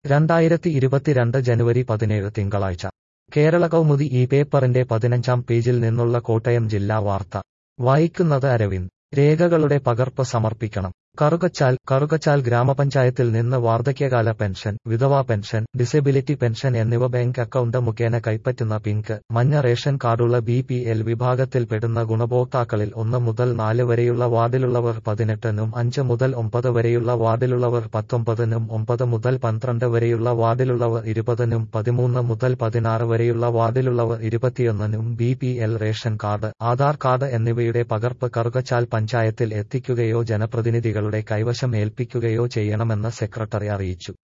രണ്ടായിരത്തി ഇരുപത്തിരണ്ട് ജനുവരി പതിനേഴ് തിങ്കളാഴ്ച കേരള കൗമുദി ഈ പേപ്പറിന്റെ പതിനഞ്ചാം പേജിൽ നിന്നുള്ള കോട്ടയം ജില്ലാ വാർത്ത വായിക്കുന്നത് അരവിന്ദ് രേഖകളുടെ പകർപ്പ് സമർപ്പിക്കണം കറുകച്ചാൽ കറുകച്ചാൽ ഗ്രാമപഞ്ചായത്തിൽ നിന്ന് വാർദ്ധക്യകാല പെൻഷൻ വിധവാ പെൻഷൻ ഡിസബിലിറ്റി പെൻഷൻ എന്നിവ ബാങ്ക് അക്കൗണ്ട് മുഖേന കൈപ്പറ്റുന്ന പിങ്ക് മഞ്ഞ റേഷൻ കാർഡുള്ള ബി പി എൽ വിഭാഗത്തിൽപ്പെടുന്ന ഗുണഭോക്താക്കളിൽ ഒന്ന് മുതൽ നാല് വരെയുള്ള വാർഡിലുള്ളവർ പതിനെട്ടിനും അഞ്ച് മുതൽ ഒമ്പത് വരെയുള്ള വാർഡിലുള്ളവർ പത്തൊമ്പതിനും ഒമ്പത് മുതൽ പന്ത്രണ്ട് വരെയുള്ള വാർഡിലുള്ളവർ ഇരുപതിനും പതിമൂന്ന് മുതൽ പതിനാറ് വരെയുള്ള വാർഡിലുള്ളവർ ഇരുപത്തിയൊന്നിനും B P L ration card Aadhaar card എന്നിവയുടെ പകർപ്പ് കറുകച്ചാൽ പഞ്ചായത്തിൽ എത്തിക്കുകയോ ജനപ്രതിനിധികളുടെ കൈവശം ഏൽപ്പിക്കുകയോ ചെയ്യണമെന്ന് സെക്രട്ടറി അറിയിച്ചു